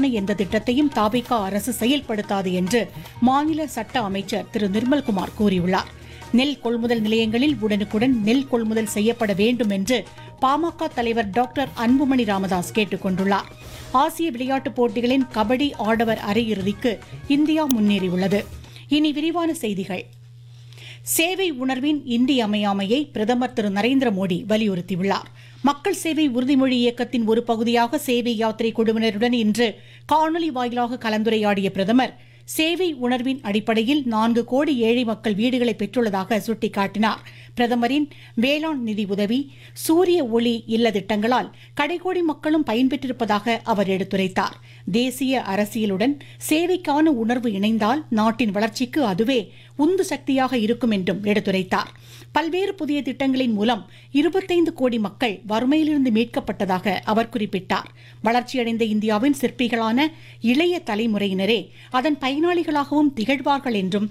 வீட்டுமனை என்ற திட்டத்தையும் தாபிகா அரசு செயல்படுத்தாது என்று மாநில சட்ட அமைச்சர் திரு நிர்மல்குமார் கூறியுள்ளார் நெல் கொள்முதல் நிலையங்களில் உடனுக்குடன் நெல் கொள்முதல் செய்யப்பட வேண்டும் என்று பாமக தலைவர் டாக்டர் அன்புமணி ராமதாஸ் கேட்டுக் கொண்டுள்ளார் ஆசிய விளையாட்டுப் போட்டிகளின் கபடி ஆடவர் அரையிறுதிக்கு இந்தியா முன்னேறியுள்ளது இனி விரிவான செய்திகள் சேவை உணர்வின் இன்றியமையாமையை பிரதமர் திரு நரேந்திர மோடி வலியுறுத்தியுள்ளார் மக்கள் சேவை உறுதிமொழி இயக்கத்தின் ஒரு பகுதியாக சேவை யாத்திரை குழுவினருடன் இன்று காணொலி வாயிலாக கலந்துரையாடிய பிரதமர் சேவை உணர்வின் அடிப்படையில் நான்கு கோடி ஏழை மக்கள் வீடுகளை பெற்றுள்ளதாக சுட்டிக்காட்டினார் பிரதமரின் வேளாண் நிதி உதவி சூரிய ஒளி இல்ல திட்டங்களால் கடைகோடி மக்களும் பயன்பெற்றிருப்பதாக அவர் எடுத்துரைத்தார் தேசிய அரசியலுடன் சேவைக்கான உணர்வு இணைந்தால் நாட்டின் வளர்ச்சிக்கு அதுவே உந்து சக்தியாக இருக்கும் என்றும் எடுத்துரைத்தார் பல்வேறு புதிய திட்டங்களின் மூலம் இருபத்தைந்து கோடி மக்கள் வறுமையிலிருந்து மீட்கப்பட்டதாக அவர் குறிப்பிட்டார் வளர்ச்சியடைந்த இந்தியாவின் சிற்பிகளான இளைய தலைமுறையினரே அதன் பயனாளிகளாகவும் திகழ்வார்கள் என்றும்